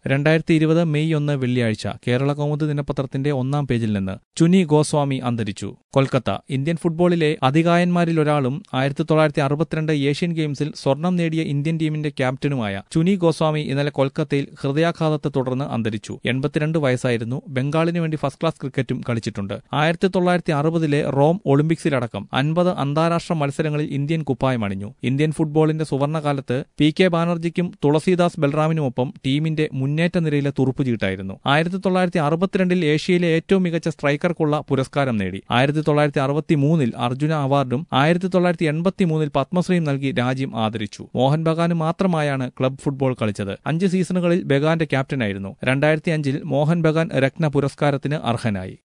രണ്ടായിരത്തി ഇരുപത് മെയ് ഒന്ന് വെള്ളിയാഴ്ച കേരള കൗമുദി ദിനപത്രത്തിന്റെ ഒന്നാം പേജിൽ നിന്ന് ചുനി ഗോസ്വാമി അന്തരിച്ചു കൊൽക്കത്ത ഇന്ത്യൻ ഫുട്ബോളിലെ അധികായന്മാരിലൊരാളും ആയിരത്തി തൊള്ളായിരത്തി അറുപത്തിരണ്ട് ഏഷ്യൻ ഗെയിംസിൽ സ്വർണം നേടിയ ഇന്ത്യൻ ടീമിന്റെ ക്യാപ്റ്റനുമായ ചുനി ഗോസ്വാമി ഇന്നലെ കൊൽക്കത്തയിൽ ഹൃദയാഘാതത്തെ തുടർന്ന് അന്തരിച്ചു എൺപത്തിരണ്ട് വയസ്സായിരുന്നു ബംഗാളിന് വേണ്ടി ഫസ്റ്റ് ക്ലാസ് ക്രിക്കറ്റും കളിച്ചിട്ടുണ്ട് ആയിരത്തി തൊള്ളായിരത്തി അറുപതിലെ റോം ഒളിമ്പിക്സിലടക്കം അൻപത് അന്താരാഷ്ട്ര മത്സരങ്ങളിൽ ഇന്ത്യൻ കുപ്പായമണിഞ്ഞു ഇന്ത്യൻ ഫുട്ബോളിന്റെ സുവർണകാലത്ത് പി കെ ബാനർജിക്കും തുളസീദാസ് ബൽറാമിനുമൊപ്പം ടീമിന്റെ മുന്നേറ്റ നിരയിലെ തുറുപ്പുചീട്ടായിരുന്നു ആയിരത്തി തൊള്ളായിരത്തി അറുപത്തിരണ്ടിൽ ഏഷ്യയിലെ ഏറ്റവും മികച്ച സ്ട്രൈക്കർക്കുള്ള പുരസ്കാരം നേടി ആയിരത്തി തൊള്ളായിരത്തി അറുപത്തി മൂന്നിൽ അർജുന അവാർഡും ആയിരത്തി തൊള്ളായിരത്തി എൺപത്തി മൂന്നിൽ പത്മശ്രീയും നൽകി രാജ്യം ആദരിച്ചു മോഹൻ ബഗാന് മാത്രമായാണ് ക്ലബ് ഫുട്ബോൾ കളിച്ചത് അഞ്ച് സീസണുകളിൽ ബഗാന്റെ ക്യാപ്റ്റനായിരുന്നു രണ്ടായിരത്തി അഞ്ചിൽ മോഹൻ ബഗാൻ രത്ന പുരസ്കാരത്തിന് അർഹനായി